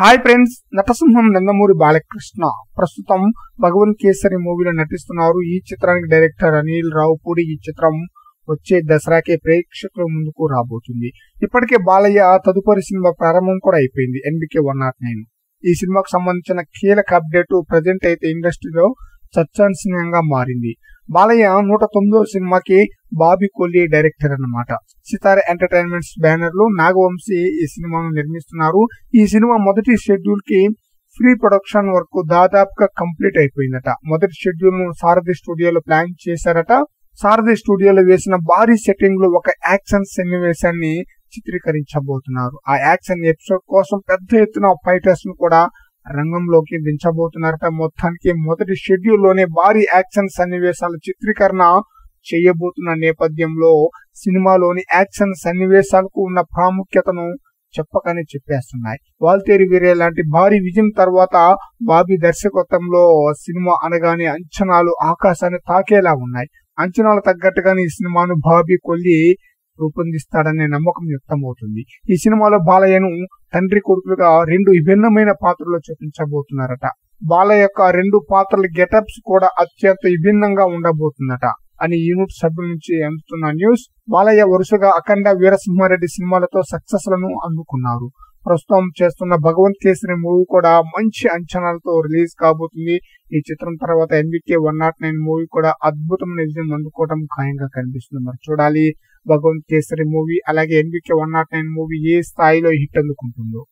hi friends నటసింహం నందమూరి బాలకృష్ణ ప్రస్తుతం భగవంత్ కేసరి మూవీలో నటిస్తున్నారు ఈ చిత్రానికి డైరెక్టర్ అనిల్ రావుపూడి ఈ చిత్రం వచ్చే దసరాకే ప్రేక్షకుల ముందుకు రాబోతుంది ఇప్పటికే బాలయ్య తదుపరి సినిమా ప్రారంభం కూడా అయిపోయింది ఎన్బికే వన్ నాట్ నైన్ ఈ సినిమాకు సంబంధించిన కీలక అప్డేట్ ప్రజెంట్ అయితే ఇండస్ట్రీలో చర్చాంశనీయంగా మారింది బాలయ్య నూట తొమ్మిదో సినిమాకి బాబీ కొల్లి డైరెక్టర్ అన్నమాట సితార ఎంటర్టైన్మెంట్స్ బ్యానర్ లో నాగవంశీ ఈ సినిమాను నిర్మిస్తున్నారు ఈ సినిమా మొదటి షెడ్యూల్ కి ప్రీ ప్రొడక్షన్ వర్క్ దాదాపుగా కంప్లీట్ అయిపోయిందట మొదటి షెడ్యూల్ ను సారథి స్టూడియోలో ప్లాన్ చేశారట సారథి స్టూడియోలో వేసిన భారీ సెట్టింగ్ లో ఒక యాక్షన్ సన్నివేశాన్ని చిత్రీకరించబోతున్నారు ఆ యాక్షన్ ఎపిసోడ్ కోసం పెద్ద ఎత్తున ఫైటర్స్ ను కూడా రంగంలోకి దించబోతున్నారట మొత్తానికి మొదటి షెడ్యూల్ లోనే భారీ యాక్షన్ సన్నివేశాల చిత్రీకరణ చేయబోతున్న నేపథ్యంలో సినిమాలోని యాక్షన్ సన్నివేశాలకు ఉన్న ప్రాముఖ్యతను చెప్పకనే చెప్పేస్తున్నాయి వాల్తేరి వీరే లాంటి భారీ విజయం తర్వాత బాబీ దర్శకత్వంలో సినిమా అనగానే అంచనాలు ఆకాశాన్ని తాకేలా ఉన్నాయి అంచనాలు తగ్గట్టుగానే ఈ సినిమాను బాబీ కొల్లి రూపొందిస్తాడనే నమ్మకం వ్యక్తమవుతుంది ఈ సినిమాలో బాలయ్యను తండ్రి కొడుకులుగా రెండు విభిన్నమైన పాత్రలో చూపించబోతున్నారట బాలయ్య యొక్క రెండు పాత్రల గెటప్స్ కూడా అత్యంత విభిన్నంగా ఉండబోతుందట అని యూనిట్ సభ్యుల నుంచి అందుతున్న న్యూస్ బాలయ్య వరుసగా అఖండ వీరసింహారెడ్డి సినిమాలతో సక్సెస్ లను అందుకున్నారు ప్రస్తుతం చేస్తున్న భగవంత్ కేసరి మూవీ కూడా మంచి అంచనాలతో రిలీజ్ కాబోతుంది ఈ చిత్రం తర్వాత NBK one nought nine movie కూడా అద్భుతమైన విజయం అందుకోవడం ఖాయంగా కనిపిస్తుంది మరి చూడాలి భగవంత్ కేసరి మూవీ అలాగే NBK one nought nine movie ఏ స్థాయిలో హిట్ అందుకుంటుందో